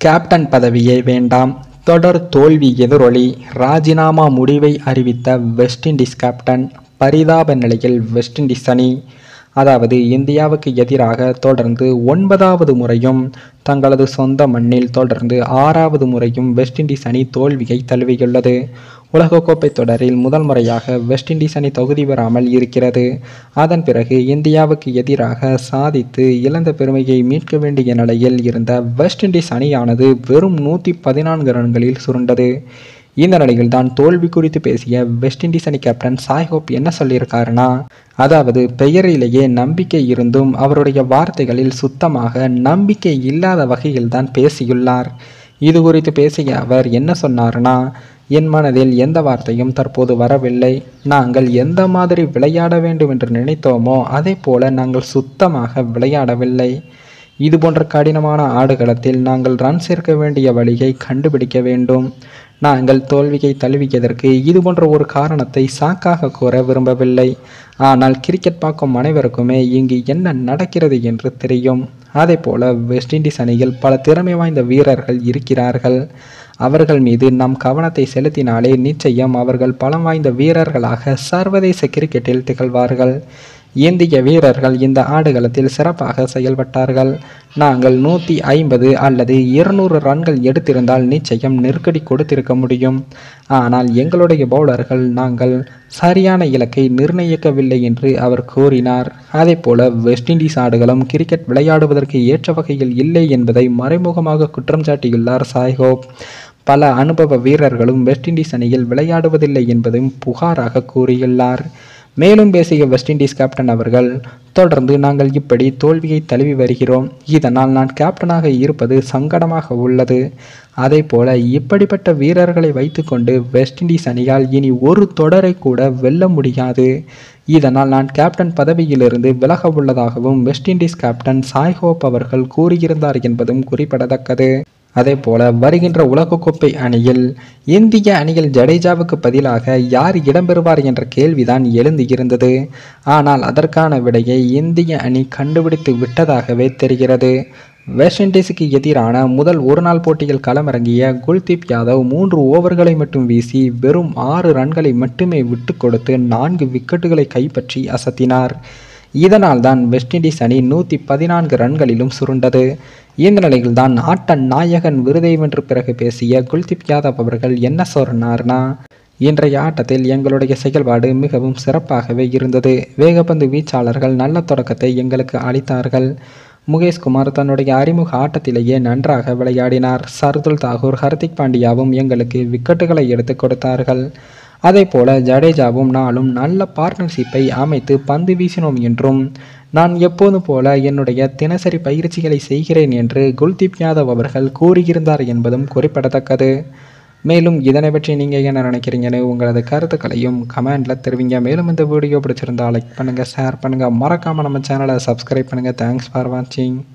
captain பதவியே வேண்டாம் தொடர் தோல்வி எதிரொலி ராஜினாமா முடிவை அறிவித்த வெஸ்ட் இண்டீஸ் கேப்டன் பரிதாப நிலையில் வெஸ்ட் இண்டீஸ் அணி அதாவது இந்தியாவுக்கு எதிராக தொடர்ந்து ஒன்பதாவது முறையும் தங்களது சொந்த மண்ணில் தொடர்ந்து ஆறாவது முறையும் வெஸ்ட் இண்டீஸ் அணி தோல்வியை தழுவியுள்ளது உலகக்கோப்பை தொடரில் முதல் முறையாக வெஸ்ட் இண்டீஸ் அணி தகுதி பெறாமல் இருக்கிறது அதன் பிறகு இந்தியாவுக்கு எதிராக சாதித்து இழந்த பெருமையை மீட்க வேண்டிய நிலையில் இருந்த வெஸ்ட் இண்டீஸ் அணியானது வெறும் நூற்றி பதினான்கு ரன்களில் சுருண்டது இந்த நிலையில் தான் தோல்வி குறித்து பேசிய வெஸ்ட் இண்டீஸ் அணி கேப்டன் சாய் ஹோப் என்ன சொல்லியிருக்காருன்னா அதாவது பெயரிலேயே நம்பிக்கை இருந்தும் அவருடைய வார்த்தைகளில் சுத்தமாக நம்பிக்கை இல்லாத வகையில் தான் பேசியுள்ளார் இது குறித்து பேசிய அவர் என்ன சொன்னார்னா என் மனதில் எந்த வார்த்தையும் தற்போது வரவில்லை நாங்கள் எந்த மாதிரி விளையாட வேண்டும் என்று நினைத்தோமோ அதே போல நாங்கள் சுத்தமாக விளையாடவில்லை இது போன்ற கடினமான ஆடுகளத்தில் நாங்கள் ரன் சேர்க்க வேண்டிய வழியை கண்டுபிடிக்க வேண்டும் நாங்கள் தோல்வியை தழுவியதற்கு இது போன்ற ஒரு காரணத்தை சாக்காக கூற விரும்பவில்லை ஆனால் கிரிக்கெட் பார்க்கும் அனைவருக்குமே இங்கு என்ன நடக்கிறது என்று தெரியும் அதே போல வெஸ்ட் இண்டீஸ் அணியில் பல திறமை வாய்ந்த வீரர்கள் இருக்கிறார்கள் அவர்கள் மீது நம் கவனத்தை செலுத்தினாலே நிச்சயம் அவர்கள் பலம் வாய்ந்த வீரர்களாக சர்வதேச கிரிக்கெட்டில் திகழ்வார்கள் இந்திய வீரர்கள் இந்த ஆடுகளத்தில் சிறப்பாக செயல்பட்டார்கள் நாங்கள் நூற்றி ஐம்பது அல்லது இருநூறு ரன்கள் எடுத்திருந்தால் நிச்சயம் நெருக்கடி கொடுத்திருக்க முடியும் ஆனால் எங்களுடைய பவுலர்கள் நாங்கள் சரியான இலக்கை நிர்ணயிக்கவில்லை என்று அவர் கூறினார் அதே போல வெஸ்ட் இண்டீஸ் ஆடுகளும் கிரிக்கெட் விளையாடுவதற்கு ஏற்ற வகையில் இல்லை என்பதை மறைமுகமாக குற்றம் சாட்டியுள்ளார் சாய்ஹோப் பல அனுபவ வீரர்களும் வெஸ்ட் இண்டீஸ் அணியில் விளையாடுவதில்லை என்பதும் புகாராக கூறியுள்ளார் மேலும் பேசிய வெஸ்ட் இண்டீஸ் கேப்டன் அவர்கள் தொடர்ந்து நாங்கள் இப்படி தோல்வியை தழுவி வருகிறோம் இதனால் நான் கேப்டனாக இருப்பது சங்கடமாக உள்ளது அதே போல இப்படிப்பட்ட வீரர்களை வைத்துக்கொண்டு வெஸ்ட் இண்டீஸ் அணியால் இனி ஒரு தொடரை கூட வெல்ல முடியாது இதனால் நான் கேப்டன் பதவியிலிருந்து விலக உள்ளதாகவும் West Indies captain Shai Hope அவர்கள் கூறியிருந்தார் என்பதும் குறிப்பிடத்தக்கது அதே போல வருகின்ற உலகக்கோப்பை அணியில் இந்திய அணியில் ஜடேஜாவுக்கு பதிலாக யார் இடம்பெறுவார் என்ற கேள்விதான் எழுந்து இருந்தது ஆனால் அதற்கான விடையை இந்திய அணி கண்டுபிடித்து விட்டதாகவே தெரிகிறது வெஸ்ட் இண்டீஸுக்கு எதிரான முதல் ஒருநாள் போட்டியில் களமிறங்கிய குல்தீப் யாதவ் மூன்று ஓவர்களை மட்டும் வீசி வெறும் ஆறு ரன்களை மட்டுமே விட்டு கொடுத்து நான்கு விக்கெட்டுகளை கைப்பற்றி அசத்தினார் இதனால் தான் வெஸ்ட் இண்டீஸ் அணி நூற்றி பதினான்கு ரன்களிலும் சுருண்டது இந்த நிலையில் தான் ஆட்ட நாயகன் விருதை வென்று பிறகு பேசிய குல்தீப் யாதவ் அவர்கள் என்ன சொன்னார்னா இன்றைய ஆட்டத்தில் எங்களுடைய செயல்பாடு மிகவும் சிறப்பாகவே இருந்தது வேகப்பந்து வீச்சாளர்கள் நல்ல தொடக்கத்தை எங்களுக்கு அளித்தார்கள் முகேஷ்குமார் தன்னுடைய அறிமுக ஆட்டத்திலேயே நன்றாக விளையாடினார் சர்துல் தாகூர் ஹர்திக் பாண்டியாவும் எங்களுக்கு விக்கெட்டுகளை எடுத்து கொடுத்தார்கள் அதே போல ஜடேஜாவும் நானும் நல்ல பார்ட்னர்ஷிப்பை அமைத்து பந்து வீசினோம் என்றும் நான் எப்போதும் போல என்னுடைய தினசரி பயிற்சிகளை செய்கிறேன் என்று குல்தீப் யாதவ் அவர்கள் கூறியிருந்தார் என்பதும் குறிப்பிடத்தக்கது மேலும் இதனை பற்றி நீங்கள் என்ன நினைக்கிறீங்கன்னு உங்களது கருத்துக்களையும் கமெண்டில் தெரிவிங்க மேலும் இந்த வீடியோ பிடிச்சிருந்தா லைக் பண்ணுங்கள் ஷேர் பண்ணுங்கள் மறக்காமல் நம்ம சேனலை சப்ஸ்கிரைப் பண்ணுங்கள் தேங்க்ஸ் ஃபார் வாட்சிங்